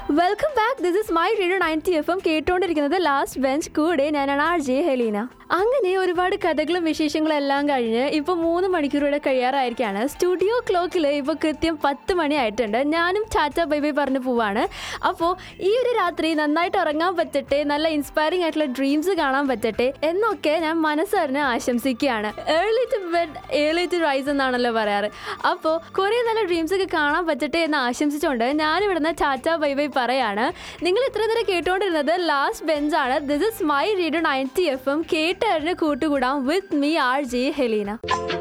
welcome back this is my radio ninety F M കേട്ടുകൊണ്ടിരിക്കുന്നത് last bench കൂടെ ഞാനാണ് R J Helena അങ്ങനെ ഒരുപാട് കഥകളും വിശേഷങ്ങളും എല്ലാം കഴിഞ്ഞ് ഇപ്പോൾ മൂന്ന് മണിക്കൂറുകൂടെ കഴിയാറായിരിക്കാണ് സ്റ്റുഡിയോ ക്ലോക്കിൽ ഇപ്പോൾ കൃത്യം പത്ത് മണി ആയിട്ടുണ്ട് ഞാനും ടാറ്റ ബൈ ബൈ പറഞ്ഞ് പോവാണ് അപ്പോൾ ഈ ഒരു രാത്രി നന്നായിട്ട് ഉറങ്ങാൻ പറ്റട്ടെ നല്ല ഇൻസ്പയറിംഗ് ആയിട്ടുള്ള ഡ്രീംസ് കാണാൻ പറ്റട്ടെ എന്നൊക്കെ ഞാൻ മനസ്സറിഞ്ഞ് ആശംസിക്കുകയാണ് early to bed early to rise എന്നാണല്ലോ പറയാറ് അപ്പോൾ കുറേ നല്ല ഡ്രീംസ് ഒക്കെ കാണാൻ പറ്റട്ടെ എന്ന് ആശംസിച്ചുകൊണ്ട് ഞാനിവിടുന്ന് ടാറ്റ ബൈ ബൈ പറയാണ് നിങ്ങൾ ഇത്ര നേരം കേട്ടുകൊണ്ടിരുന്നത് ലാസ്റ്റ് ബെഞ്ചാണ് this is my radio ninety F M കേട്ടറിന് കൂട്ടുകൂടാം with me R J Helena